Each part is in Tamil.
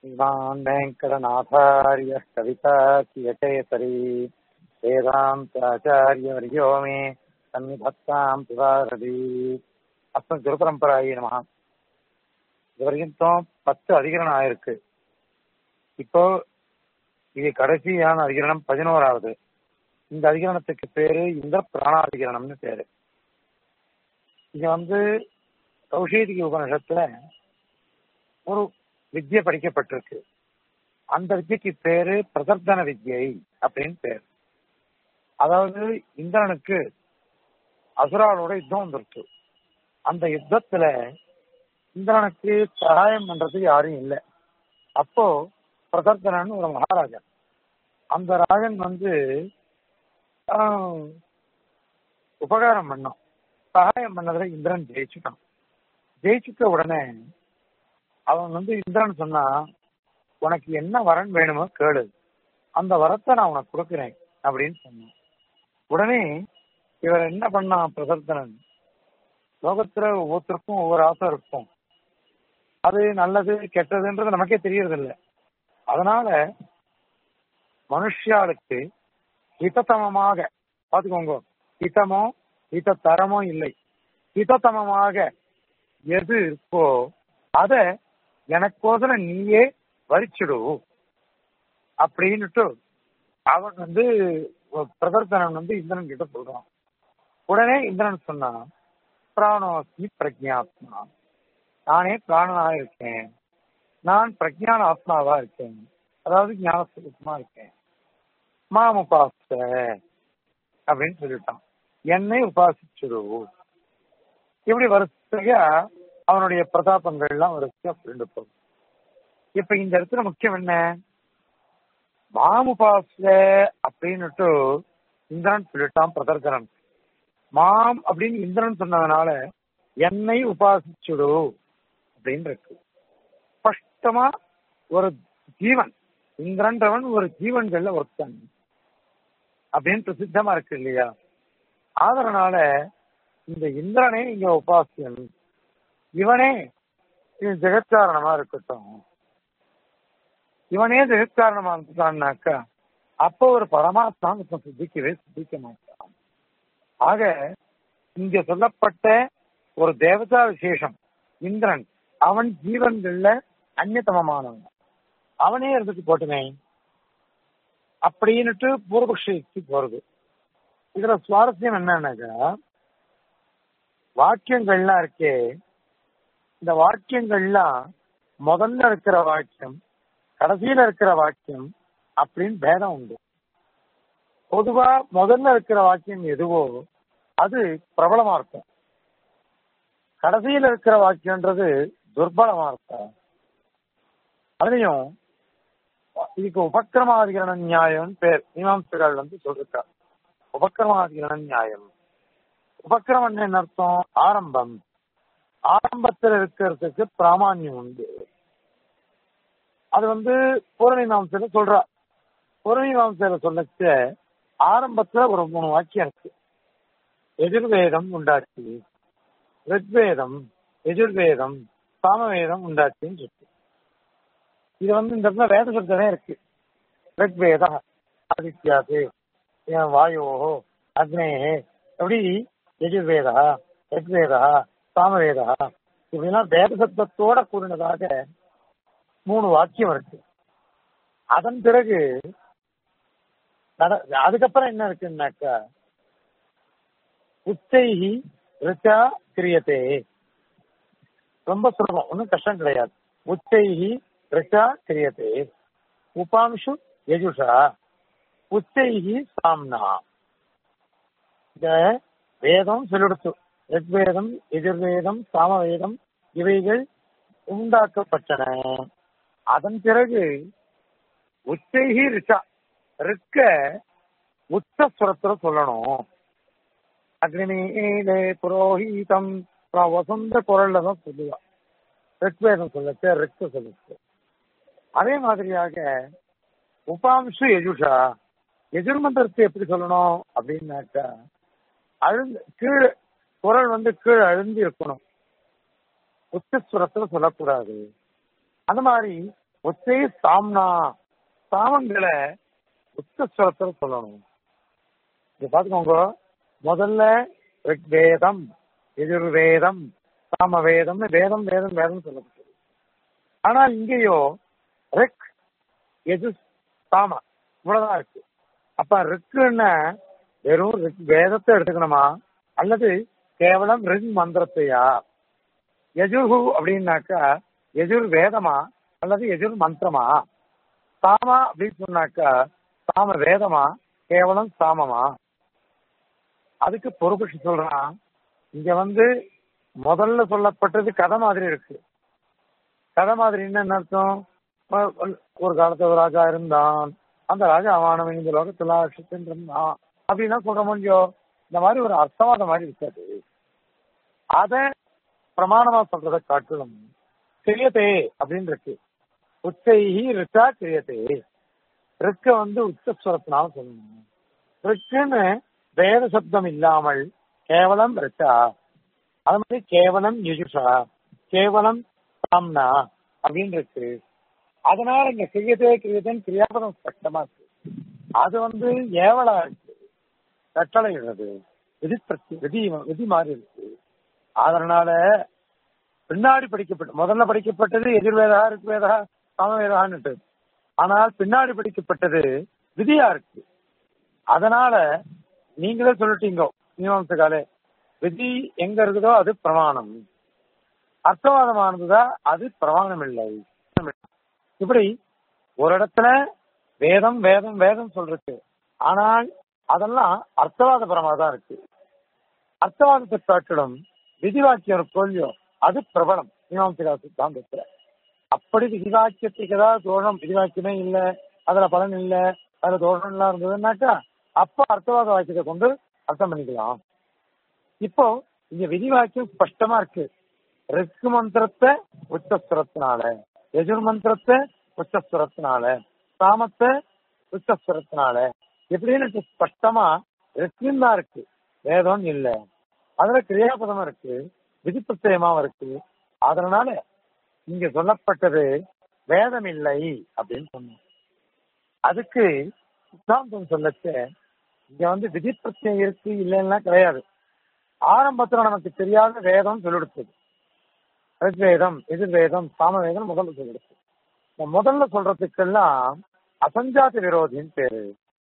श्रीमान् वेङ्कटनाथार्य कविताकियकेसरी वेदान्ताचार्यवर्यो मे सन्निधत्तां सुधारதி அஸ்மத் குருபரம்பராயி நம இது வரைக்கும் பத்து அதிகரணம் ஆயிருக்கு இப்போ இது கடைசியான அதிகரணம் பதினோராவது இந்த அதிகரணத்துக்கு பேரு இந்த பிராணாதிகரணம்னு பேரு இது வந்து கௌஷேதிக உபநிஷத்துல ஒரு வித்யை படிக்கப்பட்டிருக்கு அந்த வித்யக்கு பேரு பிரதர்தன வித்யை அப்படின்னு பேர் அதாவது இந்திரனுக்கு அசுராலோட யுத்தம் வந்துருச்சு அந்த யுத்தத்துல இந்திரனுக்கு சகாயம் பண்றதுக்கு யாரும் இல்லை அப்போ பிரதர்தனன் ஒரு மகாராஜா அந்த ராஜன் வந்து உபகாரம் பண்ணான் சகாயம் பண்ணதுல இந்திரன் ஜெயிச்சுட்டான் ஜெயிச்சுட்ட உடனே அவன் வந்து இந்திரன் சொன்னா உனக்கு என்ன வரன் வேணுமோ கேளு அந்த வரத்தை நான் உனக்கு கொடுக்குறேன் அப்படின்னு சொன்னான் உடனே இவர் என்ன பண்ணான் பிரதர்த்தனன் லோகத்துல ஒவ்வொருத்தருக்கும் ஒவ்வொரு ஆசை இருக்கும் அது நல்லது கெட்டதுன்றது நமக்கே தெரியறது இல்லை அதனால மனுஷியாளுக்கு ஹிதத்தமமாக பாத்துக்கோங்க ஹிதமோ ஹிதத்தரமோ இல்லை ஹிதத்தமமாக எது இருக்கோ அத எனக்கோசரம் நீயே வரிச்சிடு அப்படின்னுட்டு அவன் வந்து பிரதர்த்தனன் வந்து இந்திரன் கிட்ட சொல்றான் உடனே இந்திரன் சொன்னான் பிராணோஸ்மி பிரஜாத்மா நானே பிராணனா இருக்கேன் நான் பிரஜான ஆத்மாவா இருக்கேன் அதாவது ஞானஸ்வரூபமா இருக்கேன் மாம் உபாச அப்படின்னு சொல்லிட்டான் என்னை உபாசிச்சிடு இப்படி வரிசையா அவனுடைய பிரதாபங்கள் எல்லாம் வரிசையா புரிந்து போகும் இப்ப இந்த இடத்துல முக்கியம் என்ன மாமுபாச அப்படின்னுட்டு இந்திரன் சொல்லிட்டான் பிரதர்கரன் மாம் அப்படின்னு இந்திரன் சொன்னதுனால என்னை உபாசிச்சுடு அப்படின்னு இருக்கு ஸ்பஷ்டமா ஒரு ஜீவன் இந்திரன்றவன் ஒரு ஜீவன்கள்ல ஒருத்தன் அப்படின்னு பிரசித்தமா இருக்கு இல்லையா அதனால இந்த இந்திரனே இங்க உபாசியன் இவனே ஜெகத்காரணமா இருக்கட்டும் இவனே ஜெகத்காரணமா இருந்துட்டான்னாக்கா அப்போ ஒரு பரமாத்மா சித்திக்கவே சித்திக்க மாட்டான் ஆக இங்க சொல்லப்பட்ட ஒரு தேவதா விசேஷம் இந்திரன் அவன் ஜீவன்கள்ல அந்நியதமமானவன் அவனே இருந்துட்டு போட்டுமே அப்படின்னுட்டு பூர்வபக்ஷிக்கு போறது இதுல சுவாரஸ்யம் என்னன்னாக்கா வாக்கியங்கள்லாம் இருக்கே இந்த வாக்கியங்கள்லாம் முதல்ல இருக்கிற வாக்கியம் கடைசியில இருக்கிற வாக்கியம் அப்படின்னு பேதம் உண்டு பொதுவா முதல்ல இருக்கிற வாக்கியம் எதுவோ அது பிரபலமா இருக்கும் கடைசியில இருக்கிற வாக்கியம்ன்றது துர்பலமா இருக்கும் அதுலயும் இதுக்கு உபக்கிரமாதிகரண நியாயம் பேர் மீமாம்சகள் வந்து சொல்லிருக்கார் உபக்கிரமாதிகரண நியாயம் உபக்கிரமம் என்ன அர்த்தம் ஆரம்பம் ஆரம்பத்தில் இருக்கிறதுக்கு பிராமான்யம் உண்டு அது வந்து பூர்வமீமாம்சையில சொல்றா பூர்வமீமாம்சையில சொல்லச்ச ஆரம்பத்துல ஒரு மூணு வாக்கியம் இருக்கு எதிர்வேதம் உண்டாச்சு ரிக்வேதம் எதிர்வேதம் சாமவேதம் உண்டாச்சுன்னு இருக்கு இது வந்து இந்த இடத்துல வேத சொல்றதே இருக்கு ரிக்வேத ஆதித்யாது வாயோ அக்னேயே எப்படி எஜுர்வேதா ரிக்வேதா சாமவேதா இப்படிலாம் வேத சப்தத்தோட கூடினதாக மூணு வாக்கியம் இருக்கு அதன் பிறகு அதுக்கப்புறம் என்ன இருக்குன்னாக்கா உச்சைகி ரிச்சா கிரியத்தே ரொம்ப சுலபம் ஒன்றும் கஷ்டம் கிடையாது உச்சைகி ரிச்சா கிரியத்தே உபாம்சு யஜுஷா உச்சைகி சாம்னா இந்த வேதம் சொல்லிடுச்சு ரிக்வேதம் எதிர்வேதம் சாமவேதம் இவைகள் உண்டாக்கப்பட்டன அதன் பிறகு உச்சைகி ரிச்சா ரிக்க உச்சஸ்வரத்துல சொல்லணும் அக்னிமீலே புரோஹீதம் வசந்த குரல்ல தான் சொல்லுவா ரிக்வேதம் சொல்லச்சு ரிக்க சொல்லுச்சு அதே மாதிரியாக உபாம்சு எஜுஷா எதிர்மன்றத்தை எப்படி சொல்லணும் அப்படின்னாக்கா அழுந்து கீழே குரல் வந்து கீழே அழுந்து இருக்கணும் உச்சஸ்வரத்துல சொல்லக்கூடாது அந்த மாதிரி ஒத்தே சாம்னா சாமங்களை உச்சஸ்வரத்தில் சொல்லணும் இங்க பாத்துக்கோங்க முதல்ல ரிக்வேதம் எதிர்வேதம் சாமவேதம்னு வேதம் வேதம் வேதம் சொல்லப்பட்டது ஆனா இங்கேயோ ரிக் எது சாம இவ்வளவுதான் இருக்கு அப்ப ரிக்குன்னா வெறும் ரிக் வேதத்தை எடுத்துக்கணுமா அல்லது கேவலம் ரிக் மந்திரத்தையா யஜுர்ஹு அப்படின்னாக்கா எஜுர் வேதமா அல்லது எஜுர் மந்திரமா சாமா அப்படின்னு சொன்னாக்கா சாம வேதமா கேவலம் சாமமா அதுக்கு பொறுப்பு சொல்றான் இங்க வந்து முதல்ல சொல்லப்பட்டது கதை மாதிரி இருக்கு கதை மாதிரி என்ன அர்த்தம் ஒரு காலத்துல ஒரு ராஜா இருந்தான் அந்த ராஜா அவனவன் இந்த லோகத்துல லட்சத்தின் இருந்தான் அப்படின்னா சொல்ற முடியும் இந்த மாதிரி ஒரு அர்த்தவாத மாதிரி இருக்காது அத பிரமாணமா சொல்றதை காட்டிலும் கிரியதே அப்படின்னு இருக்கு உச்சைஹி ரிச்சா கிரியதே ரிக்க வந்து உச்சஸ்வரத்தினால சொல்லணும் ரிக்குன்னு வேத சப்தம் இல்லாமல் கேவலம் ரிச்சா அது மாதிரி கேவலம் யுஜுஷா கேவலம் சாம்னா அப்படின்னு இருக்கு அதனால இங்க கிரியதே கிரியதேன்னு கிரியாபதம் ஸ்பஷ்டமா இருக்கு அது வந்து ஏவலா இருக்கு கட்டளையிடுறது விதி பிரத்தி விதி விதி மாறி இருக்கு அதனால பின்னாடி படிக்கப்பட்ட முதல்ல படிக்கப்பட்டது எதிர்வேதா ருக்வேதா சமவேதான்னுட்டு ஆனால் பின்னாடி படிக்கப்பட்டது விதியா இருக்கு அதனால நீங்களே சொல்லிட்டீங்க மீமாம்சகாலே விதி எங்க இருக்குதோ அது பிரமாணம் அர்த்தவாதமானதுதான் அது பிரமாணம் இல்லை இப்படி ஒரு இடத்துல வேதம் வேதம் வேதம் சொல்றது ஆனால் அதெல்லாம் அர்த்தவாத பரமா தான் இருக்கு அர்த்தவாதத்தை காட்டிலும் விதிவாக்கியம் இருக்கோ அது பிரபலம் மீமாம்சகா சித்தாந்தத்துல அப்படி விதிவாக்கியத்துக்கு ஏதாவது தோழம் விதிவாக்கியமே இல்ல அதுல பலன் இல்ல அதுல தோழம் எல்லாம் இருந்ததுன்னாக்கா அப்ப அர்த்தவாத வாக்கியத்தை கொண்டு அர்த்தம் பண்ணிக்கலாம் இப்போ இங்க விதிவாக்கியம் ஸ்பஷ்டமா இருக்கு ரிக்கு மந்திரத்தை உச்சஸ்வரத்தினால எஜுர் மந்திரத்தை உச்சஸ்வரத்தினால சாமத்தை உச்சஸ்வரத்தினால எப்படின்னு ஸ்பஷ்டமா ரிக்கும் தான் இருக்கு வேதம் இல்ல அதுல கிரியாபதமா இருக்கு விதி பிரத்யமாவும் இருக்கு அதனால இங்க சொல்லப்பட்டது வேதம் இல்லை அப்படின்னு சொன்னோம் அதுக்கு சித்தாந்தம் சொல்லச்ச இங்க வந்து விதி பிரச்சனை இருக்கு இல்லைன்னா கிடையாது ஆரம்பத்துல நமக்கு தெரியாத வேதம் சொல்லிடுச்சது ரிக்வேதம் எதிர்வேதம் சாமவேதம் முதல்ல சொல்லிடுச்சு இந்த முதல்ல சொல்றதுக்கெல்லாம் அசஞ்சாதி விரோதின்னு பேரு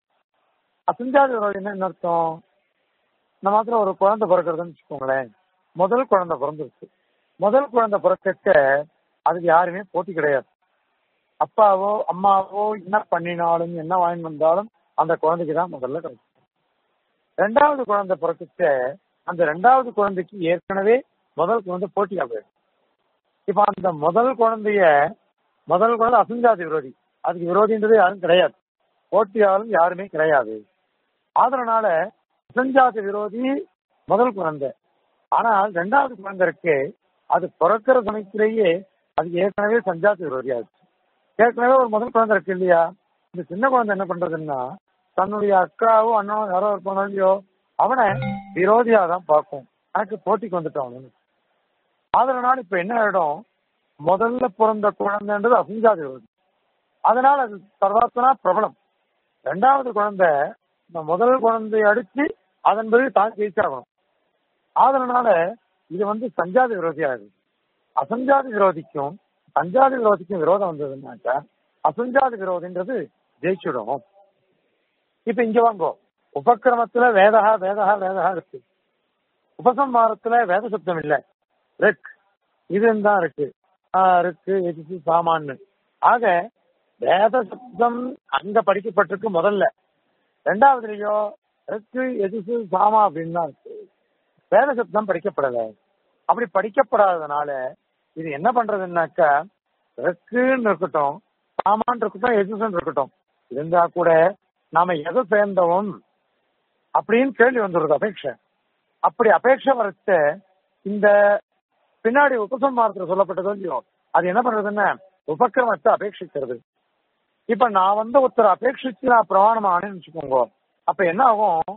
அசஞ்சாதி விரோதின்னு என்ன அர்த்தம் இந்த மாத்திரம் ஒரு குழந்தை பிறக்கிறதுன்னு வச்சுக்கோங்களேன் முதல் குழந்தை பிறந்துருச்சு முதல் குழந்தை பிறக்க அதுக்கு யாருமே போட்டி கிடையாது அப்பாவோ அம்மாவோ என்ன பண்ணினாலும் என்ன வாங்கி வந்தாலும் அந்த குழந்தைக்கு தான் முதல்ல கிடைக்கும் ரெண்டாவது குழந்தை பிறக்க அந்த ரெண்டாவது குழந்தைக்கு ஏற்கனவே முதல் குழந்தை போட்டியா போயிடும் இப்ப அந்த முதல் குழந்தைய முதல் குழந்தை அசஞ்சாதி விரோதி அதுக்கு விரோதின்றது யாரும் கிடையாது போட்டியாலும் யாருமே கிடையாது அதனால அசஞ்சாதி விரோதி முதல் குழந்தை ஆனால் ரெண்டாவது குழந்தை இருக்கு அது பிறக்கிற சமயத்திலேயே அது ஏற்கனவே சஞ்சாதி விரோதி ஆச்சு ஏற்கனவே ஒரு முதல் குழந்தை இருக்கு இல்லையா இந்த சின்ன குழந்தை என்ன பண்றதுன்னா தன்னுடைய அக்காவோ அண்ணனோ யாரோ இருப்பானோ இல்லையோ அவனை விரோதியா தான் பார்க்கும் எனக்கு போட்டிக்கு வந்துட்டான் அவனு அதனால இப்ப என்ன ஆயிடும் முதல்ல பிறந்த குழந்தைன்றது அசஞ்சாதி விரோதி அதனால அது சர்வாத்தனா பிரபலம் ரெண்டாவது குழந்தை இந்த முதல் குழந்தைய அடிச்சு அதன் பிறகு தான் ஜெயிச்சாகணும் அதனால இது வந்து சஞ்சாதி விரோதியா இருக்கு அசஞ்சாதி விரோதிக்கும் சஞ்சாதி விரோதிக்கும் விரோதம் வந்ததுன்னாக்கா அசஞ்சாதி விரோதின்றது ஜெயிச்சுடும் இப்ப இங்க வாங்கோ உபக்கிரமத்துல வேதகா வேதகா வேதகா இருக்கு உபசம்மாரத்துல வேத சப்தம் இல்ல ரிக் இதுன்னு தான் இருக்கு ஆஹ் இருக்கு எதிர்த்து சாமான்னு ஆக வேத சப்தம் அங்க படிக்கப்பட்டிருக்கு முதல்ல ரெண்டாவதுலயோ ரிக்கு எதிர்த்து சாமா அப்படின்னு தான் இருக்கு வேத சப்தம் படிக்கப்படலை அப்படி படிக்கப்படாததுனால இது என்ன பண்றதுன்னாக்கா ரெக்குன்னு இருக்கட்டும் சாமான் இருக்கட்டும் எஜுசன் இருக்கட்டும் இருந்தா கூட நாம எதை சேர்ந்தோம் அப்படின்னு கேள்வி வந்துடுது அபேட்சை அப்படி அபேட்சை வரச்ச இந்த பின்னாடி உபசம்மாரத்தில் சொல்லப்பட்டதோ இல்லையோ அது என்ன பண்றதுன்னா உபக்கிரமத்தை அபேட்சிக்கிறது இப்ப நான் வந்து ஒருத்தர் அபேட்சிச்சு நான் பிரமாணம் ஆனேன்னு வச்சுக்கோங்க அப்ப என்ன ஆகும்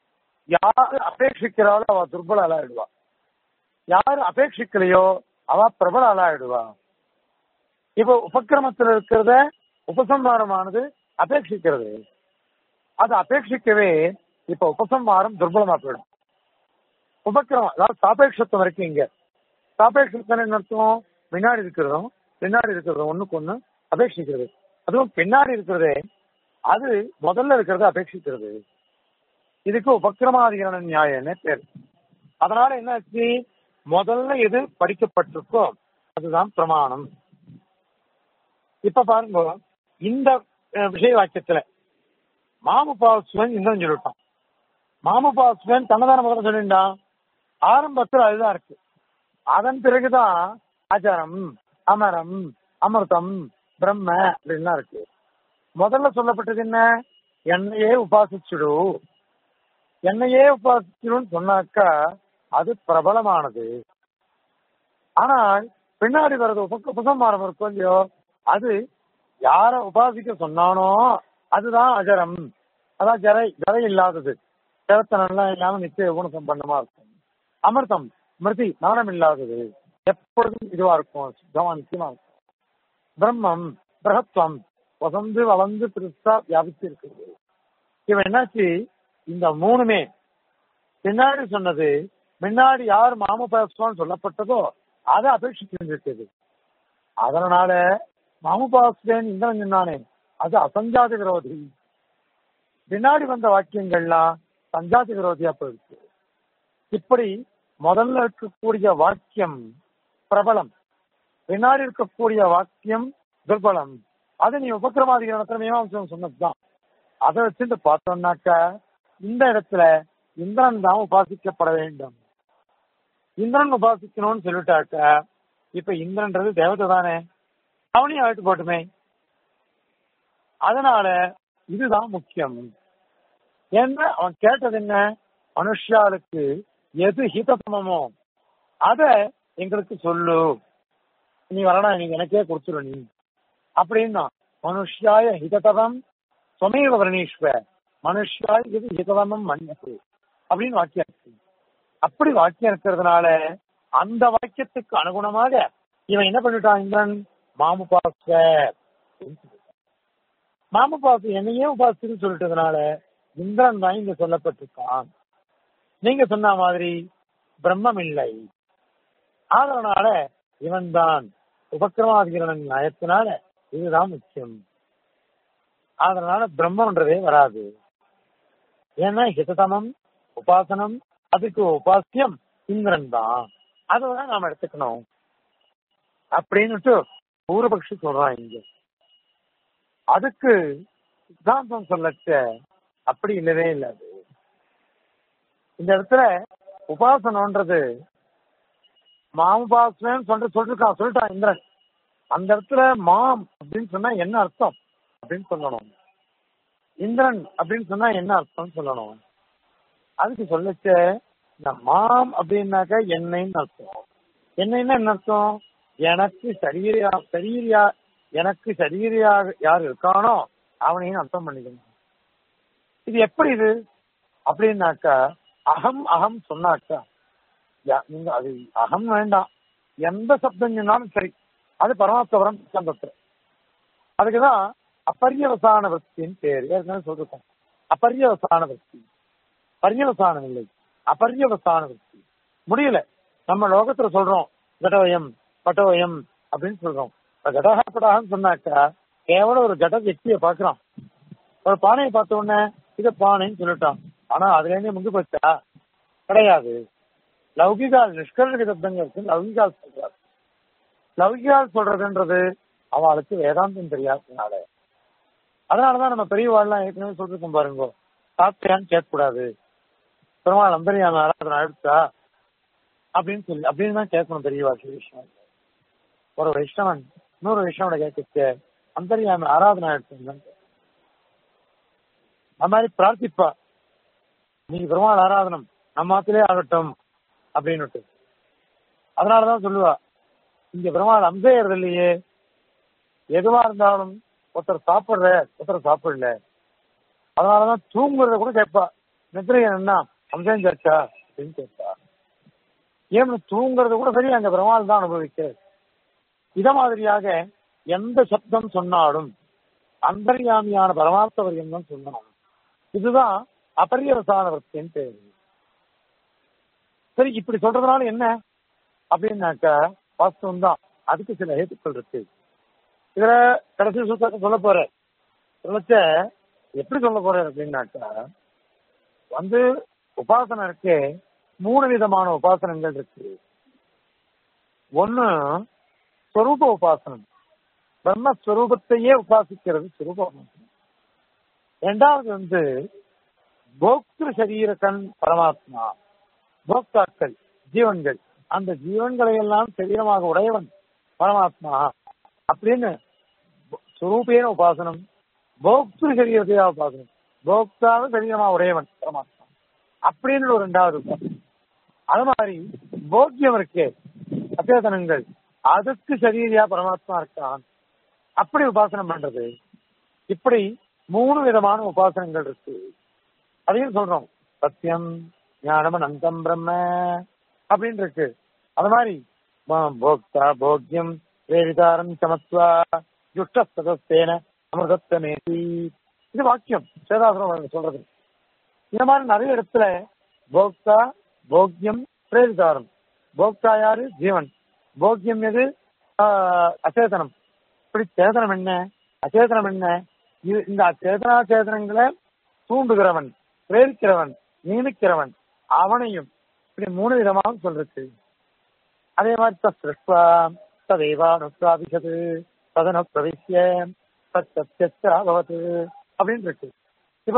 யாரு அபேட்சிக்கிறாளோ அவ துர்பல ஆளாயிடுவா யாரு அபேட்சிக்கலையோ அவ பிரபல ஆளாயிடுவா இப்போ உபக்கிரமத்தில் இருக்கிறத உபசம்ஹாரமானது அபேட்சிக்கிறது அது அபேட்சிக்கவே இப்ப உபசம்ஹாரம் துர்பலமா போயிடும் உபக்கிரமம் அதாவது சாபேட்சத்துவம் வரைக்கும் இங்க சாபேட்சத்தம் என்ன அர்த்தம் முன்னாடி இருக்கிறதும் பின்னாடி இருக்கிறதும் ஒண்ணுக்கு ஒண்ணு அபேட்சிக்கிறது அதுவும் பின்னாடி இருக்கிறதே அது முதல்ல இருக்கிறத அபேட்சிக்கிறது இதுக்கு உபக்கிரமாதிகரண நியாயம்னு பேர் அதனால என்னாச்சு முதல்ல எது படிக்கப்பட்டிருக்கோ அதுதான் பிரமாணம் இப்ப பாருங்க இந்த அஹ், விஷய வாக்கியத்துல மாமுபாசுவன் இன்னும் சொல்லிட்டான் மாமுபாசுவன் தன்னதான முதல்ல சொல்லிட்டான் ஆரம்பத்துல அதுதான் இருக்கு அதன் பிறகுதான் அஜரம் அமரம் அமிர்தம் பிரம்ம அப்படின்லாம் இருக்கு முதல்ல சொல்லப்பட்டது என்ன என்னையே உபாசிச்சுடு என்னையே உபாசிச்சுடுன்னு சொன்னாக்கா அது பிரபலமானது ஆனால் பின்னாடி வர்றது உப உபசம்மாரம் இருக்கும் இல்லையோ அது யார உபாசிக்க சொன்னானோ அதுதான் அஜரம் அதான் ஜரை ஜரை இல்லாதது ஜரத்தனெல்லாம் இல்லாம நித்திய குணசம்பன்னமா இருக்கும் அமிர்தம் மிருதி நாணம் இல்லாதது எப்பொழுதும் இதுவா இருக்கும் சுத்தமா நிச்சயமா இருக்கும் பிரம்மம் பிரகத்வம் வசந்து வளர்ந்து பெருசா வியாபித்து இருக்குது இவன் என்னாச்சு இந்த மூணுமே பின்னாடி சொன்னது முன்னாடி யார் மாமபாசுவான்னு சொல்லப்பட்டதோ அதை அபேட்சிச்சு இருக்குது அதனால மாமபாசுவேன் இந்திரன் சொன்னானே அது அசஞ்சாத விரோதி பின்னாடி வந்த வாக்கியங்கள்லாம் சஞ்சாத விரோதியா போயிடுச்சு இப்படி முதல்ல இருக்கக்கூடிய வாக்கியம் பிரபலம் பின்னாடி இருக்கக்கூடிய வாக்கியம் துர்பலம் அது நீ உபக்கிரமாதிகாரத்துல மீமாம்சம் சொன்னதுதான் அதை வச்சுட்டு பார்த்தோம்னாக்கா இந்த இடத்துல இந்திரன் தான் உபாசிக்கப்பட வேண்டும் இந்திரன் உபாசிக்கணும்னு சொல்லிட்டாக்கா இப்ப இந்திரன்றது தேவதை தானே அவனையும் அழைத்து போட்டுமே அதனால இதுதான் முக்கியம் ஏன்னா அவன் கேட்டது என்ன மனுஷாளுக்கு எது ஹிதசமமோ அத எங்களுக்கு சொல்லு நீ வரடா நீ எனக்கே கொடுத்துரு நீ அப்படின்னா மனுஷாய ஹிததரம் சுமேவ வர்ணீஸ்வ மனுஷாய் இது ஹிததமம் மன்யது அப்படின்னு வாக்கியம் இருக்கு அப்படி வாக்கியம் இருக்கிறதுனால அந்த வாக்கியத்துக்கு அனுகுணமாக இவன் என்ன பண்ணிட்டான் இந்திரன் மாமுபாச மாமுபாசு என்னையே உபாசுன்னு சொல்லிட்டதுனால இந்திரன் தான் இங்க சொல்லப்பட்டிருக்கான் நீங்க சொன்ன மாதிரி பிரம்மம் இல்லை அதனால இவன் தான் உபக்கிரமாதிகரண நியாயத்தினால இதுதான் முக்கியம் அதனால பிரம்மன்றதே வராது ஏன்னா ஹிததமம் உபாசனம் அதுக்கு உபாசியம் இந்திரன் தான் அதுதான் நாம எடுத்துக்கணும் அப்படின்னுட்டு பூர்வபக்ஷி சொல்றான் இங்க அதுக்கு சித்தாந்தம் சொல்லச்ச அப்படி இல்லவே இல்லை அது இந்த இடத்துல உபாசனம்ன்றது மாமுபாசனம் சொல்ற சொல்லிருக்கான் சொல்லிட்டான் இந்திரன் அந்த இடத்துல மாம் அப்படின்னு சொன்னா என்ன அர்த்தம் அப்படின்னு சொல்லணும் இந்திரன் அப்படின்னு சொன்னா என்ன அர்த்தம் சொல்லணும் அதுக்கு சொல்லச்ச இந்த மாம் அப்படின்னாக்க என்னைன்னு அர்த்தம் என்னைன்னா என்ன அர்த்தம் எனக்கு சரீரியா சரீரியா எனக்கு சரீரியாக யார் இருக்கானோ அவனையும் அர்த்தம் பண்ணிக்கணும் இது எப்படி இது அப்படின்னாக்கா அகம் அகம் சொன்னாக்கா யா- நீங்க அது அகம் வேண்டாம் எந்த சப்தம் சொன்னாலும் சரி அது பரமாத்மபுரம் சந்தத்துல அதுக்குதான் அப்பரியவசான வஸ்தின்னு பேர் ஏற்கனவே சொல்லிருக்கோம் அப்பரியவசான வஸ்தி பரியவசானம் இல்லை அபரியவசான வஸ்தி முடியல நம்ம லோகத்துல சொல்றோம் கடவயம் பட்டவயம் அப்படின்னு சொல்றோம் இப்ப கடகா படாகன்னு சொன்னாக்கா கேவலம் ஒரு ஜட வெக்தியை பாக்குறான் ஒரு பானையை பார்த்த உடனே இத பானைன்னு சொல்லிட்டான் ஆனா அதுல இருந்து முந்து போச்சா கிடையாது லௌகிகால் நிஷ்கர்ஷக சப்தங்கள் இருக்கு லௌகிகால் சொல்றாரு லௌகிகால் சொல்றதுன்றது அவளுக்கு வேதாந்தம் தெரியாததுனால அதனாலதான் நம்ம பெரியவாள்லாம் ஏற்கனவே சொல்லிருக்கோம் பாருங்க சாப்பிட்டியான்னு கேட்கக்கூடாது பெருமாள் அந்தரியான ஆராதனை ஆயிடுச்சா அப்படின்னு சொல்லி அப்படின்னு தான் கேட்கணும் பெரியவா விஷயம் ஒரு வைஷ்ணவன் இன்னொரு வைஷ்ணவனை கேட்க அந்தரியாம ஆராதனை ஆயிடுச்சுன்னு அது மாதிரி பிரார்த்திப்பா நீங்க பெருமாள் ஆராதனம் நம்ம ஆத்திலே ஆகட்டும் அப்படின்னு அதனாலதான் சொல்லுவா இங்க பெருமாள் அம்பேயறது இல்லையே எதுவா இருந்தாலும் ஒருத்தர் சாப்பிடுற ஒருத்தர் சாப்பிடல அதனாலதான் தூங்குறத கூட கேட்பா நித்திரை என்ன அம்சம் சேர்ச்சா அப்படின்னு கேட்பா ஏன் தூங்குறது கூட சரி அங்க பெருமாள் தான் அனுபவிக்க இத மாதிரியாக எந்த சப்தம் சொன்னாலும் அந்தர்யாமியான பரமார்த்த வரியம்தான் சொல்லணும் இதுதான் அபரியவசான வர்த்தின்னு பேரு சரி இப்படி சொல்றதுனால என்ன அப்படின்னாக்க வாஸ்தவம் தான் அதுக்கு சில ஹேத்துக்கள் இருக்கு இதுல கடைசி சுத்தத்தை சொல்ல போற சொல்லச்ச எப்படி சொல்ல போற அப்படின்னாக்கா வந்து உபாசனை இருக்கு மூணு விதமான உபாசனங்கள் இருக்கு ஒண்ணு ஸ்வரூப உபாசனம் பிரம்மஸ்வரூபத்தையே உபாசிக்கிறது ஸ்வரூப உபாசனம் ரெண்டாவது வந்து போக்திரு சரீரகன் பரமாத்மா போக்தாக்கள் ஜீவன்கள் அந்த ஜீவன்களை எல்லாம் சரீரமாக உடையவன் பரமாத்மா அப்படின்னு சுரூபேன உபாசனம் போக்திரு சரீரத்தையா உபாசனம் போக்தாவை சரீரமா உடையவன் பரமாத்மா அப்படின்னு ஒரு ரெண்டாவது உபாசனம் அது மாதிரி போக்கியம் இருக்கே அச்சேதனங்கள் அதுக்கு சரீரியா பரமாத்மா இருக்கான் அப்படி உபாசனம் பண்றது இப்படி மூணு விதமான உபாசனங்கள் இருக்கு அதையும் சொல்றோம் சத்தியம் ஞானம் அனந்தம் பிரம்ம அப்படின்னு இருக்கு அது மாதிரி ப- போக்தா போக்கியம் வேவிதாரம் சமத்வா யுஷ்ட சதஸ்தேன அமிர்தத்தமேதி இது வாக்கியம் சேதாசுரம் சொல்றது இந்த மாதிரி நிறைய இடத்துல போக்தா போக்கியம் பிரேரிதாரம் போக்தா யாரு ஜீவன் போக்கியம் எது ஆஹ், அச்சேதனம் இப்படி சேதனம் என்ன அச்சேதனம் என்ன இது இந்த அச்சேதனா சேதனங்களை தூண்டுகிறவன் பிரேரிக்கிறவன் நியமிக்கிறவன் அவனையும் இப்படி மூணு விதமாக சொல்றது அதே மாதிரி தஸ்ருஷ்வா ததேவானுஷ்வாபிஷது ததன பிரவிஷ்ய தத்யஸ்து அப்படின்னு இருக்கு இப்போ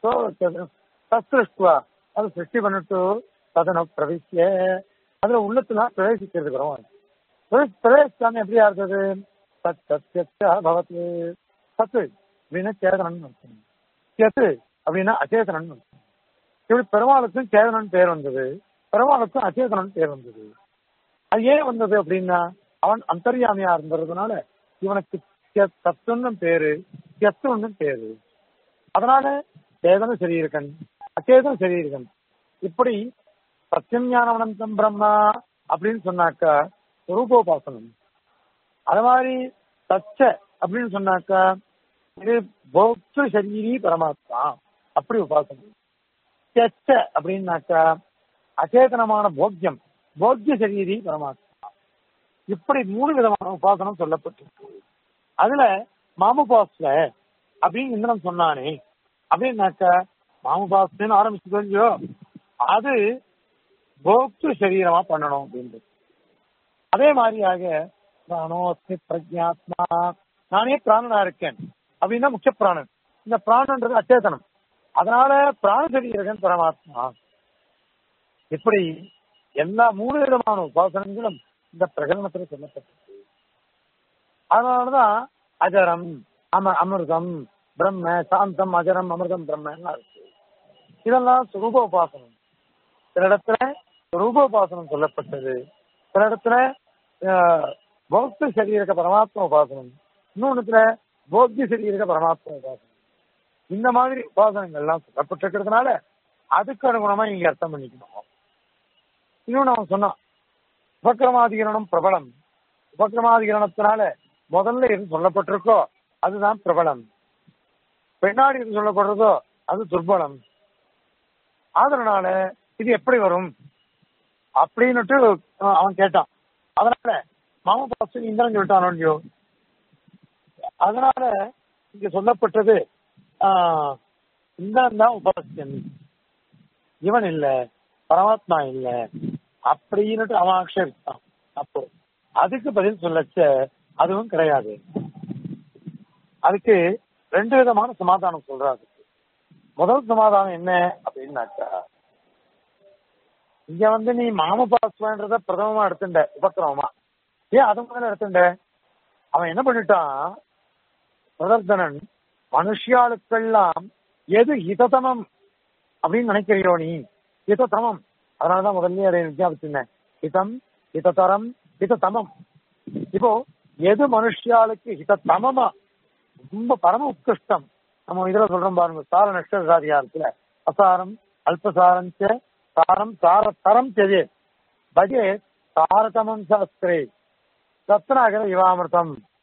தஸ்ருஷ்வா அது சிருஷ்டி பண்ணிட்டு ததன பிரவிஷ்ய அதுல உள்ளத்துல பிரவேசிக்கிறது பரவாயில்ல பிரவே- பிரவேசிக்காம எப்படி இருந்தது தத் தத்யஸ்து சத்து அப்படின்னா சேதனன் அர்த்தம் சேத்து அப்படின்னா அச்சேதனன் அர்த்தம் இப்படி பெருமாளுக்கும் சேதனன் பேர் வந்தது பெருமாளுக்கும் அச்சேதனன் பேர் வந்தது அது ஏன் வந்தது அப்படின்னா அவன் அந்தர்யாமியா இருந்ததுனால இவனுக்கு தத்துவம் பேரு எத்துவம் பேரு அதனால சேதன சரீரகன் அச்சேதன சரீரகன் இப்படி சத்தியம் ஞானவனந்தம் பிரம்மா அப்படின்னு சொன்னாக்கா ரூபோபாசனம் அது மாதிரி தச்ச அப்படின்னு சொன்னாக்கா இது போக்து சரீரி பரமாத்மா அப்படி உபாசனம் தெச்ச அப்படின்னாக்கா அச்சேதனமான போக்கியம் போக்கிய சரீரி பரமாத்மா இப்படி மூணு விதமான உபாசனம் சொல்லப்பட்டிருக்கு அதுல மாமுபாஸ்ல அப்படின்னு இந்திரன் சொன்னானே அப்படின்னாக்கா மாமுபாஸ்ன்னு ஆரம்பிச்சு தெரிஞ்சோ அது போக்து சரீரமா பண்ணணும் அப்படின்றது அதே மாதிரியாக பிராணோஸ்மி பிரஜாத்மா நானே பிராணனா இருக்கேன் அப்படின்னா முக்கிய பிராணன் இந்த பிராணன்றது அச்சேதனம் அதனால பிராண சரீரகன் பரமாத்மா இப்படி எல்லா மூணு விதமான உபாசனங்களும் இந்த பிரகடனத்துல சொல்லப்பட்டிருக்கு அதனாலதான் அஜரம் அம அமிர்தம் பிரம்ம சாந்தம் அஜரம் அமிர்தம் பிரம்மன்னா இருக்கு இதெல்லாம் சுரூப உபாசனம் சில இடத்துல சுரூப உபாசனம் சொல்லப்பட்டது சில இடத்துல ஆஹ், பௌத்த சரீரக பரமாத்ம உபாசனம் இன்னொன்னுத்துல போக்கிய சரீரக பரமாத்ம உபாசனம் இந்த மாதிரி உபாசனங்கள்லாம் சொல்லப்பட்டிருக்கிறதுனால அதுக்கு அனுகுணமா இங்க அர்த்தம் பண்ணிக்கணும் இன்னொன்னு அவன் சொன்னான் உபக்கிரமாதிகரணம் பிரபலம் உபக்கிரமாதிகரணத்தினால முதல்ல எது சொல்லப்பட்டிருக்கோ அதுதான் பிரபலம் பின்னாடி எது சொல்லப்படுறதோ அது துர்பலம் அதனால இது எப்படி வரும் அப்படின்னுட்டு அஹ், அவன் கேட்டான் அதனால மாம பாஸ்து இந்திரன் சொல்லிட்டானோ இல்லையோ அதனால இங்க சொல்லப்பட்டது ஆஹ், இந்திரன் தான் உபாசியன் இவன் இல்ல பரமாத்மா இல்ல அப்படின்னுட்டு அவன் ஆக்ஷேபித்தான் அப்போ அதுக்கு பதில் சொல்லச்ச அதுவும் கிடையாது அதுக்கு ரெண்டு விதமான சமாதானம் சொல்றாரு முதல் சமாதானம் என்ன அப்படின்னாக்கா இங்க வந்து நீ மாமபாஸ்வன்றத பிரதமமா எடுத்துட்ட உபக்கிரமமா ஏன் அது முதல்ல எடுத்துட்ட அவன் என்ன பண்ணிட்டான் பிரதர்தனன் மனுஷியாளுக்கெல்லாம் எது ஹிததமம் அப்படின்னு நினைக்கிறியோ நீ ஹிததமம் அதனாலதான் முதல்ல அதை விஞ்ஞாபிச்சிருந்தேன் ஹிதம் ஹிததரம் ஹிததமம் இப்போ எது மனுஷியாளுக்கு ஹிததமமா ரொம்ப பரம உத்கிருஷ்டம் நம்ம இதுல சொல்றோம் பாருங்க சார நஷ்டசாதியா இருக்குல்ல அசாரம் அல்பசாரம் ச சாரம் சார தரம் தெரிய பஜே சாரதமம் சாஸ்திரே ரத்னாகர இவாமிருதம்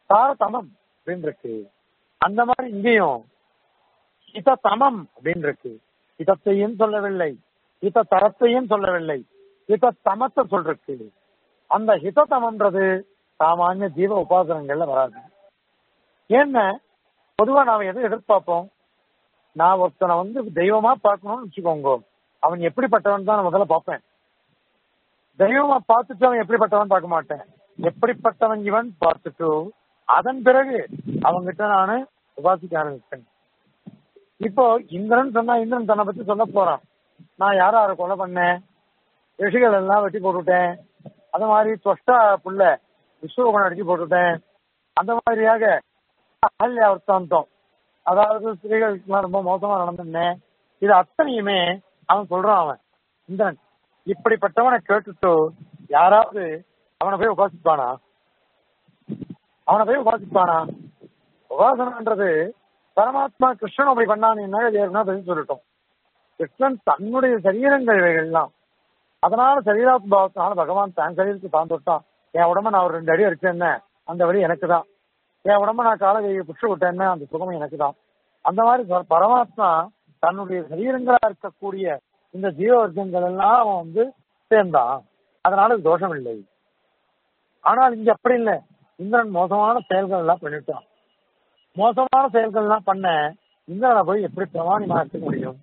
தாரதமம் அப்படின்னு இருக்கு அந்த மாதிரி இங்கேயும் ஹிததமம் அப்படின்னு இருக்கு ஹிதத்தையும் சொல்லவில்லை ஹித தரத்தையும் சொல்லவில்லை ஹித தமத்தை சொல்றக்கு அந்த ஹிததமன்றது சாமானிய ஜீவ உபாசனங்கள்ல வராது ஏன்னா பொதுவா நாம எதை எதிர்பார்ப்போம் நான் ஒருத்தனை வந்து தெய்வமா பார்க்கணும்னு வச்சுக்கோங்க அவன் எப்படிப்பட்டவன் தான் நான் முதல்ல பார்ப்பேன் தெய்வமா பார்த்துட்டு அவன் எப்படிப்பட்டவன் பார்க்க மாட்டேன் எப்படிப்பட்டவன் இவன் பார்த்துட்டு அதன் பிறகு அவங்கிட்ட நானு உபாசிக்க ஆரம்பிப்பேன் இப்போ இந்திரன் சொன்னா இந்திரன் தன்னை பத்தி சொல்ல போறான் நான் யார யாரை கொலை பண்ணேன் ரிஷிகள் எல்லாம் வெட்டி போட்டுவிட்டேன் அந்த மாதிரி தொஷ்டா புள்ள விஸ்வகுணம் அடிச்சு போட்டுவிட்டேன் அந்த மாதிரியாக அகல்யா வர்த்தாந்தம் அதாவது ஸ்திரீகளுக்குலாம் ரொம்ப மோசமா நடந்துனேன் இது அத்தனையுமே அவன் சொல்றான் அவன் இந்திரன் இப்படிப்பட்டவனை கேட்டுட்டு யாராவது அவனை போய் உபாசிப்பானா அவனை போய் உபாசிப்பானா உபாசனன்றது பரமாத்மா கிருஷ்ணன் அப்படி பண்ணான்னு என்ன ஏற்கனவே பதில் சொல்லிட்டோம் கிருஷ்ணன் தன்னுடைய சரீரங்கள் இவைகள்லாம் அதனால சரீராத்பாவத்தினால பகவான் தன் சரீரத்துக்கு தான் தொட்டான் என் உடம்ப நான் ஒரு ரெண்டு அடி அடிச்சேன்ன அந்த வழி எனக்கு தான் என் உடம்ப நான் கால கையை புஷ்டு விட்டேன்னா அந்த சுகம் எனக்கு தான் அந்த மாதிரி ப- பரமாத்மா தன்னுடைய சரீரங்களா இருக்கக்கூடிய இந்த ஜீவ வர்க்கங்கள் எல்லாம் அவன் வந்து சேர்ந்தான் அதனால இது தோஷம் இல்லை ஆனால் இங்க அப்படி இல்லை இந்திரன் மோசமான செயல்கள் எல்லாம் பண்ணிட்டான் மோசமான செயல்கள் எல்லாம் பண்ண இந்திரனை போய் எப்படி பிரமாணிமா எடுத்துக்க முடியும்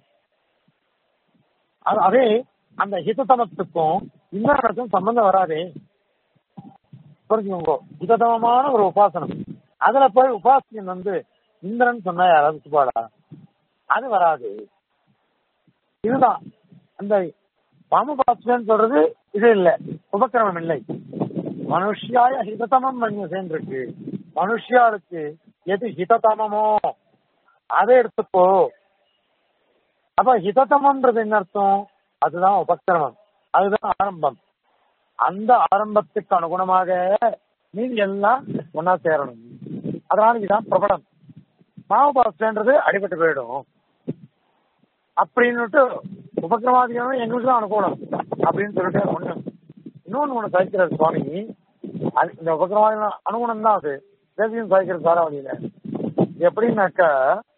அது- அதே அந்த ஹிததமத்துக்கும் இந்திரனுக்கும் சம்பந்தம் வராதே புரிஞ்சுக்கோங்க ஹிததமமான ஒரு உபாசனம் அதுல போய் உபாசனம் வந்து இந்திரன் சொன்னா யாராவது சுபாடா அது வராது இதுதான் அந்த பாமபாசனம் சொல்றது இது இல்ல உபக்கிரமம் இல்லை மனுஷியாய ஹிததமம் மன்யசேன் இருக்கு மனுஷியாளுக்கு எது ஹிததமமோ அதை எடுத்துக்கோ அப்ப ஹிததமன்றது என்ன அர்த்தம் அதுதான் உபக்கிரமம் அதுதான் ஆரம்பம் அந்த ஆரம்பத்துக்கு அனுகுணமாக மீதி எல்லாம் ஒன்னா சேரணும் அதனால இதுதான் பிரபலம் மாவபாசன்றது அடிபட்டு போயிடும் அப்படின்னுட்டு உபக்கிரமாதிகளும் எங்களுக்கு தான் அனுகூலம் அப்படின்னு சொல்லிட்டு ஒண்ணு இன்னொன்னு ஒண்ணு சாய்க்கிறார் சுவாமி அது இந்த உபக்கிரமாதிகள் அனுகுணம் தான் அது தேசியம் சாய்க்கிறது தாராவளியில எப்படின்னாக்கா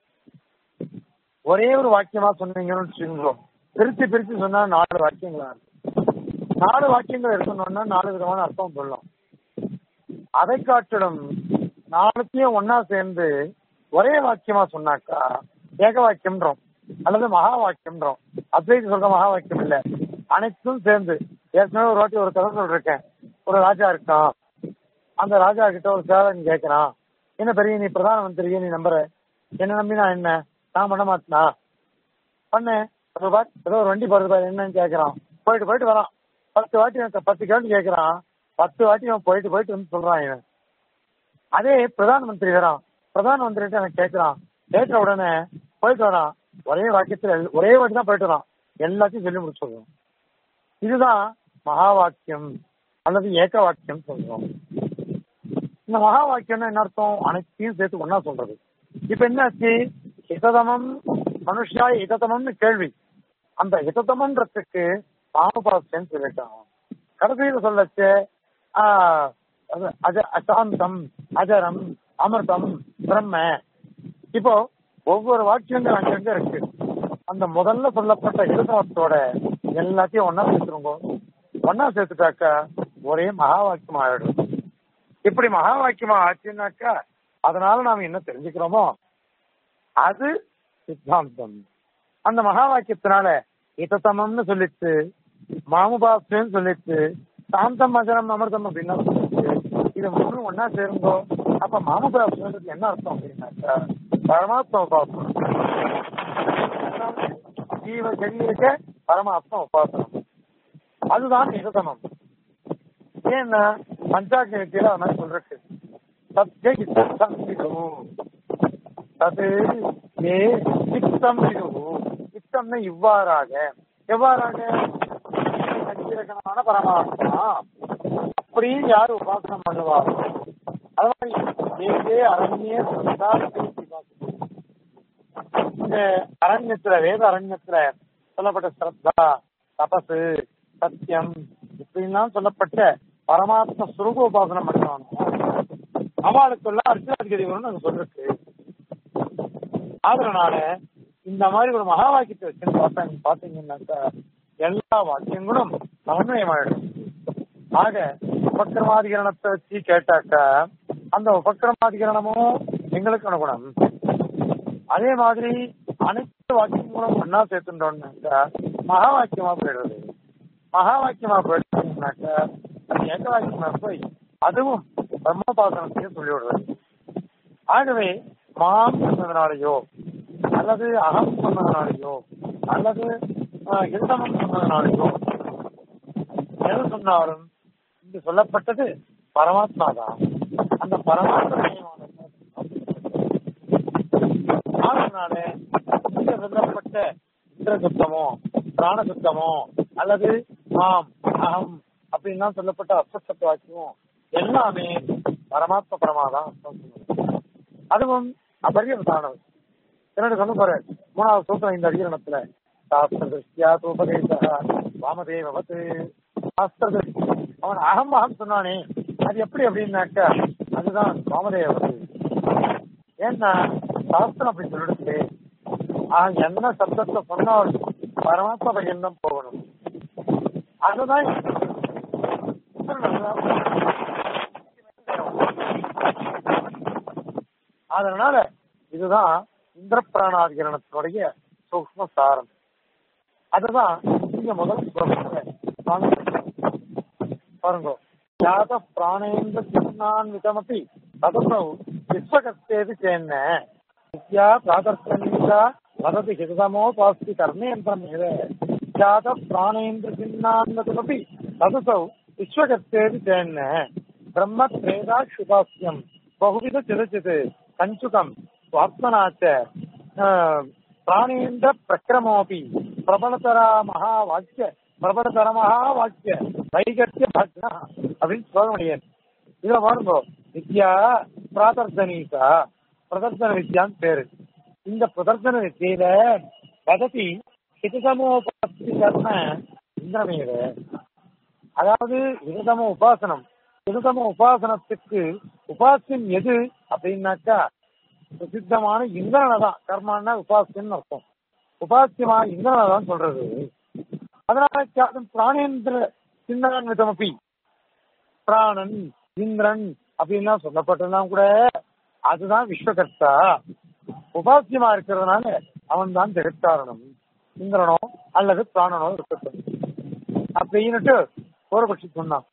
ஒரே ஒரு வாக்கியமா சொன்னீங்கன்னு வச்சுக்கோங்க பிரிச்சு பிரிச்சு சொன்னா நாலு வாக்கியங்களா இருக்கு நாலு வாக்கியங்கள் இருக்கணும்னா நாலு விதமான அர்த்தம் சொல்லலாம் அதை காட்டிலும் நாலுத்தையும் ஒன்னா சேர்ந்து ஒரே வாக்கியமா சொன்னாக்கா ஏக வாக்கியம்ன்றோம் அல்லது மகா வாக்கியம்ன்றோம் அத்வைதி சொல்ற மகா வாக்கியம் இல்ல அனைத்தும் சேர்ந்து ஏற்கனவே ஒரு வாட்டி ஒரு கதை சொல்லிருக்கேன் ஒரு ராஜா இருக்கான் அந்த ராஜா கிட்ட ஒரு சேவகன் கேட்கறான் என்ன பெரிய நீ பிரதான மந்திரியே நீ நம்புற என்ன நம்பி நான் என்ன நான் பண்ண மாட்டேனா பண்ணேன் ஒரு பார் ஏதோ ஒரு வண்டி போறது பாரு என்னன்னு கேட்கறான் போயிட்டு போயிட்டு வரான் பத்து வாட்டி அவன் பத்து கேள்வி கேட்கறான் பத்து வாட்டி அவன் போயிட்டு போயிட்டு வந்து சொல்றான் இவன் அதே பிரதான் மந்திரி வரான் பிரதான் மந்திரிட்ட அவன் கேட்கறான் கேட்ட உடனே போயிட்டு வரான் ஒரே வாக்கியத்துல எல்- ஒரே வாட்டி தான் போயிட்டு வரான் எல்லாத்தையும் சொல்லி முடிச்சிடுறான் இதுதான் மகா வாக்கியம் அல்லது ஏக வாக்கியம் சொல்றோம் இந்த மகா வாக்கியம்னா என்ன அர்த்தம் அனைத்தையும் சேர்த்து ஒன்னா சொல்றது இப்ப என்னாச்சு ஹிததமம் மனுஷா ஹிததமம்னு கேள்வி அந்த ஹிததமன்றதுக்கு பாமபாசன் சொல்லிட்டான் கடைசியில சொல்லச்சு ஆஹ், அது அஜ அசாந்தம் அஜரம் அமிர்தம் பிரம்ம இப்போ ஒவ்வொரு வாக்கியங்கள் அங்கங்க இருக்கு அந்த முதல்ல சொல்லப்பட்ட ஹிததமத்தோட எல்லாத்தையும் ஒன்னா சேர்த்துருங்க ஒன்னா சேர்த்துட்டாக்கா ஒரே மகா வாக்கியம் ஆயிடும் இப்படி மகா வாக்கியமா ஆச்சுன்னாக்கா அதனால நாம என்ன தெரிஞ்சுக்கிறோமோ அது சித்தாந்தம் அந்த மகா வாக்கியத்தினால இதத்தமம்னு சொல்லிட்டு மாமுபாசன்னு சொல்லிட்டு சாந்தம் அஜரம் அமிர்தம் அப்படின்னா சொல்லிட்டு இது மூணு ஒன்னா சேருங்கோ அப்ப மாமுபாசனத்துக்கு என்ன அர்த்தம் அப்படின்னாக்கா பரமாத்மா உபாசனம் அதாவது ஜீவ சரீரக்க பரமாத்மா உபாசனம் அதுதான் நிகதமம் ஏன்னா பஞ்சாக்னி வித்தியில அது மாதிரி சொல்றக்கு சத்ய சித்தம் விதுவு தது ஏ சித்தம் விதுவு சித்தம்னு இவ்வாறாக எவ்வாறாக சரீரகனான பரமாத்மா அப்படி யார் உபாசனம் பண்ணுவாரோ அது மாதிரி ஏதே அரண்ய சந்தா இந்த அரண்யத்துல வேத அரண்யத்துல சொல்லப்பட்ட ஸ்ரத்தா தபசு சத்தியம் இப்படிலாம் சொல்லப்பட்ட பரமாத்ம சுரூப உபாசனம் பண்ணுவாங்க அவளுக்குள்ள அர்ச்சாதிபதி வரும்னு அங்க சொல்லிருக்கு அதனால இந்த மாதிரி ஒரு மகா வாக்கியத்தை வச்சு பார்த்தாங்க பாத்தீங்கன்னாக்கா எல்லா வாக்கியங்களும் சமன்வயமாயிடும் ஆக உபக்கிரமாதிகரணத்தை வச்சு கேட்டாக்கா அந்த உபக்கிரமாதிகரணமும் எங்களுக்கு அனுகுணம் அதே மாதிரி அனைத்து வாக்கியங்களும் ஒன்னா சேர்த்துட்டோம்னாக்கா மகா வாக்கியமா போயிடுறது மகா வாக்கியமா போயிடுச்சுனாக்கா அது ஏக வாக்கியமா போய் அதுவும் பிரம்மபாசனத்தையும் சொல்லிவிடுறது ஆகவே மாம் சொன்னதுனாலயோ அல்லது அகம் சொன்னதுனாலயோ அல்லது ஆஹ், ஹிருதமம் சொன்னதுனாலயோ எது சொன்னாலும் இங்கு சொல்லப்பட்டது பரமாத்மா தான் அந்த பரமாத்மா அதனால இங்க சொல்லப்பட்ட இந்திர சுத்தமோ பிராண சுத்தமோ அல்லது ஆம் அகம் அப்படின்லாம் சொல்லப்பட்ட அஸ்வசத்த வாக்கியம் எல்லாமே பரமாத்ம பரமாதான் அர்த்தம் சொல்லுது. அதுவும் அபரியவதானம் என்னோட சொல்ல போற மூணாவது சூத்திரம் இந்த அதிகரணத்துல சாஸ்திர திருஷ்டியா உபதேச வாமதேவத்து சாஸ்திர திருஷ்டி அவன் அகம் அகம் சொன்னானே அது எப்படி அப்படின்னாக்கா அதுதான் வாமதேவத்து ஏன்னா சாஸ்திரம் அப்படி சொல்லிடுச்சு ஆஹ் என்ன சப்தத்தை சொன்னாலும் பரமாத்மா பையன் போகணும் அதுதான் அதனால இதுதான் இந்திர பிராணாதிகரணத்தினுடைய சூக்ம சாரம் அதுதான் இங்க முதல் ஸ்லோகத்துல சுவாமி பாருங்க ஜாத பிராணேந்திர சின்னான்விதமபி ததசௌ விஸ்வகத்தேது சேன்ன வித்யா பிராதர்த்தனீசா வததி ஹிருதமோ பாஸ்தி கர்மேந்திரமேவ ஜாத பிராணேந்திர சின்னான்விதமபி ததசௌ விஸ்வகத்தேது சேன்ன பிரம்ம பிரேதா சுபாஸ்யம் பகுவித சிதச்சித் கஞ்சுகம் சுவாத்மனாச்ச ஆஹ், பிராணேந்திர பிரக்கிரமோபி பிரபலதரா மகா வாக்கிய பிரபலதர மகா வாக்கிய வைகத்திய பக்னா அப்படின்னு சொல்ல முடியாது இதுல பாருங்க வித்யா பிராதர்சனீசா பிரதர்சன வித்யான்னு பேரு இந்த பிரதர்சன வித்தியில வததி ஹிதசமோபாசி கர்ம இந்திரமேவ அதாவது இருதம உபாசனம் இருதம உபாசனத்துக்கு உபாசியம் எது அப்படின்னாக்கா பிரசித்தமான இந்திரனை தான் கர்மான்னா உபாசியம்னு அர்த்தம் உபாசியமா இந்திரனை தான் சொல்றது அதனால சாதம் பிராணேந்திர சிந்தான்விதமப்பி பிராணன் இந்திரன் அப்படின்லாம் சொல்லப்பட்டதுலாம் கூட அதுதான் விஸ்வகர்த்தா உபாசியமா இருக்கிறதுனால அவன் தான் ஜெகத்காரணம் இந்திரனோ அல்லது பிராணனோ இருக்கட்டும் அப்படின்னுட்டு ஒரு பட்சி சொன்னான்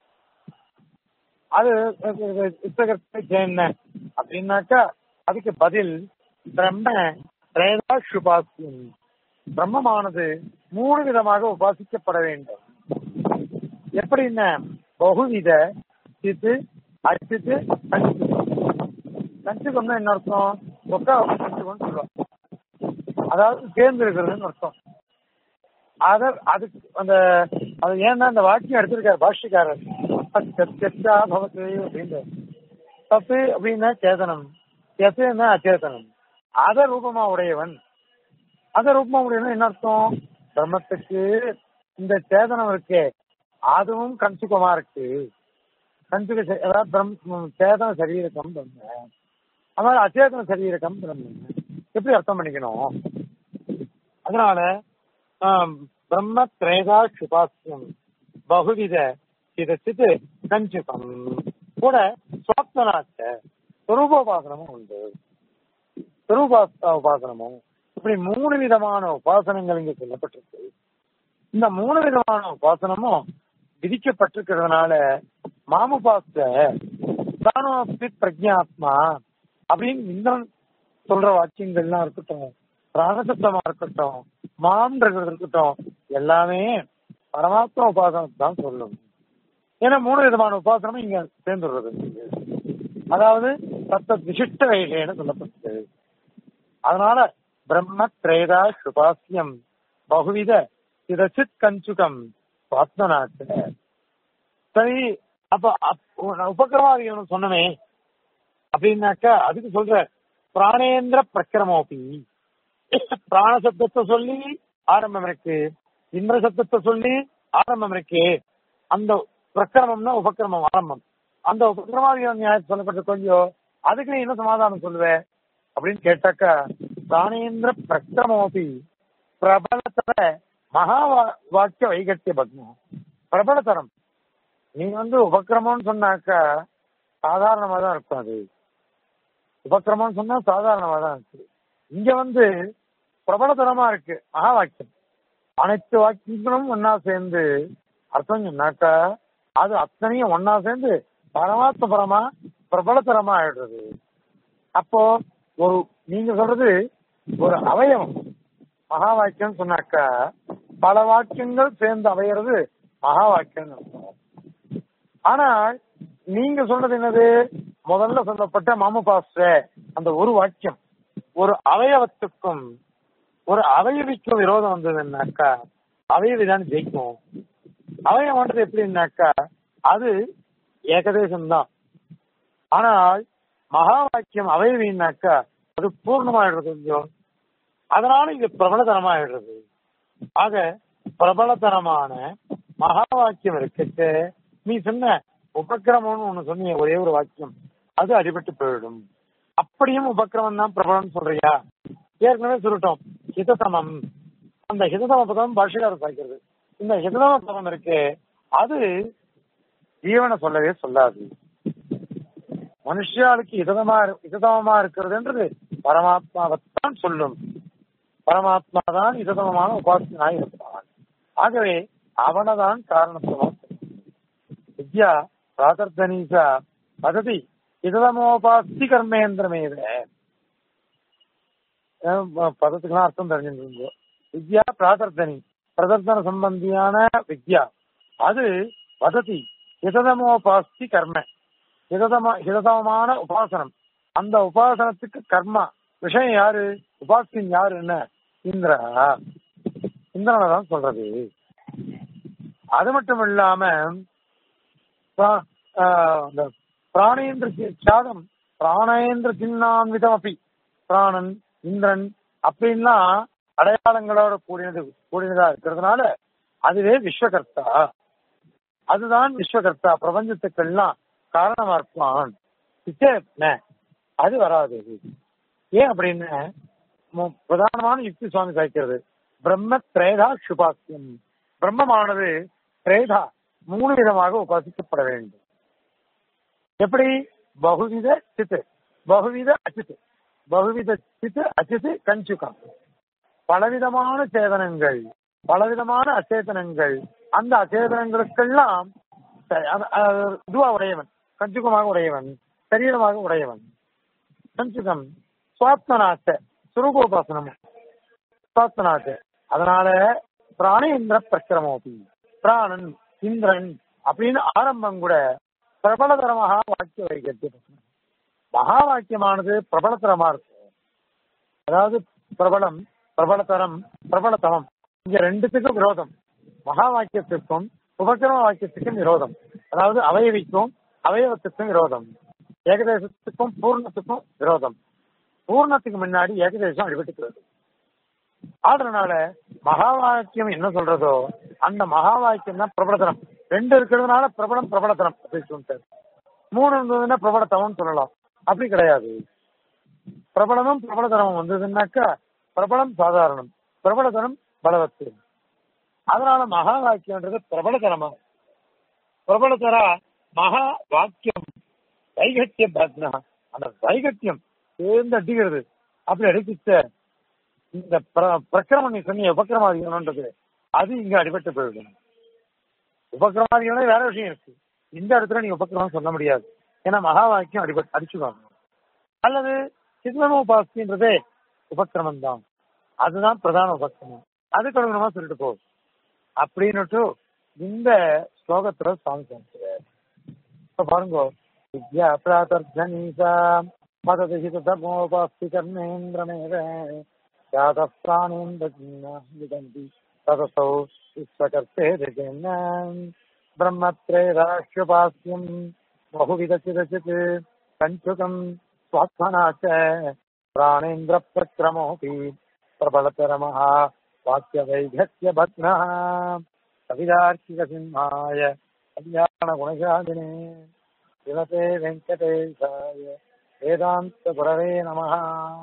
அது விஸ்வகர்த்தை என்ன அப்படின்னாக்கா அதுக்கு பதில் பிரம்ம பிரேதா சுபாசியம் பிரம்மமானது மூணு விதமாக உபாசிக்கப்பட வேண்டும் எப்படின்னா பகுவித சித்து அச்சித்து கஞ்சுகம் கஞ்சுகம்னா என்ன அர்த்தம் ஒக்கா கஞ்சுகம்னு சொல்லுவாங்க அதாவது சேர்ந்து இருக்கிறதுன்னு அர்த்தம் அத அதுக்கு அந்த அது ஏன்னா அந்த வாக்கியம் எடுத்திருக்காரு பாஷ்யக்காரர் சத்யா பவத்து அப்படின்னு தப்பு அப்படின்னா சேதனம் எத்துன்னா அச்சேதனம் அத ரூபமா உடையவன் அத ரூபமா உடையவன் என்ன அர்த்தம் பிரம்மத்துக்கு இந்த சேதனம் இருக்கே அதுவும் கஞ்சுகமா இருக்கு கஞ்சுக சே- அதாவது பிரம் சேதன சரீரகம் பிரம்ம அதாவது அச்சேதன சரீரகம் பிரம்ம எப்படி அர்த்தம் பண்ணிக்கணும் அதனால ஆம், பிரம்ம திரேதா சுபாஸ்யம் பகுவித சிதச்சித் கஞ்சுகம் கூட சுவாத்மனாச்ச ஸ்வரூபோபாசனமும் உண்டு ஸ்வரூபா உபாசனமும் இப்படி மூணு விதமான உபாசனங்கள் இங்க சொல்லப்பட்டிருக்கு இந்த மூணு விதமான உபாசனமும் விதிக்கப்பட்டிருக்கிறதுனால மாமுபாச பிராணோஸ்மி பிரஜாத்மா அப்படின்னு இந்திரன் சொல்ற வாக்கியங்கள்லாம் இருக்கட்டும் பிராணசத்தமா இருக்கட்டும் மாம்ன்றது இருக்கட்டும் எல்லாமே பரமாத்மா உபாசனத்தை தான் சொல்லும் ஏன்னா மூணு விதமான உபாசனமும் இங்க சேர்ந்துடுறது அதாவது சத்த விசிஷ்ட வைகேன்னு சொல்லப்பட்டது அதனால பிரம்ம திரேதா சுபாசியம் பகுவித சிதச்சித் கஞ்சுகம் சுவாத்மநாச்ச சரி அப்ப அப்- உபக்கிரமாதிகள் சொன்னமே அப்படின்னாக்கா அதுக்கு சொல்ற பிராணேந்திர பிரக்கிரமோபி பிராண சப்தத்தை சொல்லி ஆரம்பம் இருக்கு இந்திர சப்தத்தை சொல்லி ஆரம்பம் இருக்கு அந்த பிரக்கிரமம்னா உபக்கிரமம் ஆரம்பம் அந்த உபக்கிரமாதிகார நியாயத்தை சொல்லப்பட்ட கொஞ்சம் அதுக்கு நீ என்ன சமாதானம் சொல்லுவ அப்படின்னு கேட்டாக்கா பிராணேந்திர பிரக்கிரமோபி பிரபலத்தர மகா வா- வாக்கிய வைகத்திய பக்னம் பிரபலத்தரம் நீ வந்து உபக்கிரமம்னு சொன்னாக்கா சாதாரணமா தான் இருக்கும் அது உபக்கிரமம்னு சொன்னா சாதாரணமா தான் இருக்கு இங்க வந்து பிரபலத்தரமா இருக்கு மகா வாக்கியம் அனைத்து வாக்கியங்களும் ஒன்னா சேர்ந்து அர்த்தம் சொன்னாக்கா அது அத்தனையும் ஒன்னா சேர்ந்து பரமாத்ம பரமா பிரபலத்தரமா ஆயிடுறது அப்போ ஒரு நீங்க சொல்றது ஒரு அவயவம் மகா வாக்கியம் சொன்னாக்கா பல வாக்கியங்கள் சேர்ந்து அமையிறது மகா வாக்கியம் ஆனால் நீங்க சொல்றது என்னது முதல்ல சொல்லப்பட்ட மாமபாஸ்ட அந்த ஒரு வாக்கியம் ஒரு அவயவத்துக்கும் ஒரு அவயவிக்கும் விரோதம் வந்ததுன்னாக்கா அவயவி தான் ஜெயிக்கும் அவயவன்றது எப்படின்னாக்கா அது ஏகதேசம்தான் ஆனால் மகா வாக்கியம் அவயவின்னாக்கா அது பூர்ணமாயிடுறது கொஞ்சம் அதனால இது பிரபலதனமாயிடுறது ஆக பிரபலதனமான மகா வாக்கியம் இருக்கட்டு நீ சொன்ன உபக்கிரமம்னு ஒண்ணு சொன்னீங்க ஒரே ஒரு வாக்கியம் அது அடிபட்டு போயிடும் அப்படியும் உபக்கிரமம் தான் பிரபலம் சொல்றியா ஏற்கனவே சொல்லிட்டோம் ஹிதசமம் அந்த ஹிதசம பதம் பாஷையார் சாய்க்கிறது இந்த ஹிதசம பதம் இருக்கு அது ஜீவனை சொல்லவே சொல்லாது மனுஷியாளுக்கு இதமா இததமமா இருக்கிறதுன்றது பரமாத்மாவைத்தான் சொல்லும் பரமாத்மா தான் இததமமான உபாசனாய் இருப்பான் ஆகவே அவனதான் காரணத்துவம் வித்யா பிராதர்தனீசா வததி இததமோபாஸ்தி கர்மேந்திரமேத பதத்துக்கெல்லாம் அர்த்தம் தெரிஞ்சிருந்தோம் வித்யா பிராதர்தனி பிரதர்த்தன சம்பந்தியான வித்யா அது வததி இததமோபாஸ்தி கர்ம ஹிததம ஹிததமமான உபாசனம் அந்த உபாசனத்துக்கு கர்மா விஷயம் யாரு உபாசியம் யாருன்னு இந்திரா இந்திரனை தான் சொல்றது அது மட்டும் இல்லாம பிரா- ஆஹ் இந்த பிராணேந்திர சி- சாதம் பிராணேந்திர சின்னான்விதம் அப்படி பிராணன் இந்திரன் அப்படின்லாம் அடையாளங்களோட கூடினது கூடினதா இருக்கிறதுனால அதுவே விஸ்வகர்த்தா அதுதான் விஸ்வகர்த்தா பிரபஞ்சத்துக்கெல்லாம் காரணமா இருப்பான் பிச்சை என்ன? அது வராது ஏன் அப்படின்னு மு- பிரதானமான யுக்தி சுவாமி சாய்க்கிறது பிரம்ம திரேதா சுபாக்கியம் பிரம்மமானது திரேதா மூணு விதமாக உபாசிக்கப்பட வேண்டும் எப்படி பகுவித சித்து பகுவித அச்சித்து பகுவித சித்து அச்சித்து கஞ்சுகம் பலவிதமான சேதனங்கள் பலவிதமான அச்சேதனங்கள் அந்த அச்சேதனங்களுக்கெல்லாம் ச- அத- அத- இதுவா உடையவன் கஞ்சுகமாக உடையவன் சரீரமாக உடையவன் கஞ்சுகம் சுவாத்மநாச்ச சுரூபோபாசனம் சுவாத்மநாச்ச அதனால பிராணேந்திர பிரக்கிரமோபி பிராணன் இந்திரன் அப்படின்னு ஆரம்பம் கூட பிரபலதரமாக வாக்கிய வைகத்திய மகா வாக்கியமானது பிரபலதரமா இருக்கும் அதாவது பிரபலம் பிரபலதரம் பிரபலதமம் இங்க ரெண்டுத்துக்கும் விரோதம் மகா வாக்கியத்திற்கும் உபக்கிரம வாக்கியத்துக்கும் விரோதம் அதாவது அவயவிக்கும் அவயவத்துக்கும் விரோதம் ஏகதேசத்துக்கும் பூர்ணத்துக்கும் விரோதம் பூர்ணத்துக்கு முன்னாடி ஏகதேசம் அடிபட்டுக்கிறது ஆடுறதுனால மகா வாக்கியம் என்ன சொல்றதோ அந்த மகா வாக்கியம் தான் பிரபலத்தனம் ரெண்டு இருக்கிறதுனால பிரபலம் பிரபலத்தனம் அப்படின்னு சொல்லிட்டாரு மூணு இருந்ததுன்னா பிரபலத்தனம் சொல்லலாம் அப்படி கிடையாது பிரபலமும் பிரபலத்தனமும் வந்ததுன்னாக்கா பிரபலம் சாதாரணம் பிரபலத்தனம் பலவத்து அதனால மகா வாக்கியம்ன்றது பிரபலத்தனமா பிரபலத்தரா மகா வாக்கியம் வைகத்திய பத்னா அந்த வைகத்தியம் சேர்ந்து அடிக்கிறது அப்படி அடிக்கிட்ட இந்த பிர- பிரக்கிரமம் நீ சொன்னிய உபக்கிரமாதிகம்ன்றது அது இங்க அடிபட்டு போயிடும் உபக்கிரமாதிகம் வேற விஷயம் இருக்கு இந்த இடத்துல நீ உபக்கிரமம் சொல்ல முடியாது ஏன்னா மகா வாக்கியம் அடிபட்டு அடிச்சுவாங்க அல்லது சித்மனோபாஸ்தின்றதே உபக்கிரமம் தான் அதுதான் பிரதான உபக்கிரமம் அதுக்கு அனுகுணமா சொல்லிட்டு போ அப்படின்னுட்டு இந்த ஸ்லோகத்துல சுவாமி காமிக்கிறார் இப்ப பாருங்க வித்யா பிராத்தர்ஜனீசா மததிஹிதமோபாஸ்தி கர்மேந்திரமேவ யாத பிராணேந்திரந்தி ததசௌ விஸ்வகர்த்தே ஜெகன்னாம் பிரம்மத்ரேதாஷ்யுபாஸ்யம் बहुविधचिदचित् कञ्चुकम् स्वात्मना च प्राणेन्द्रप्रक्रमोऽपि प्रबलतरमः वाक्यवैघत्यभग्नः कविदार्किकसिंहाय कल्याणगुणशालिने ஸ்ரீமதே வெங்கடேசாய வேதாந்த குரவே நமஹா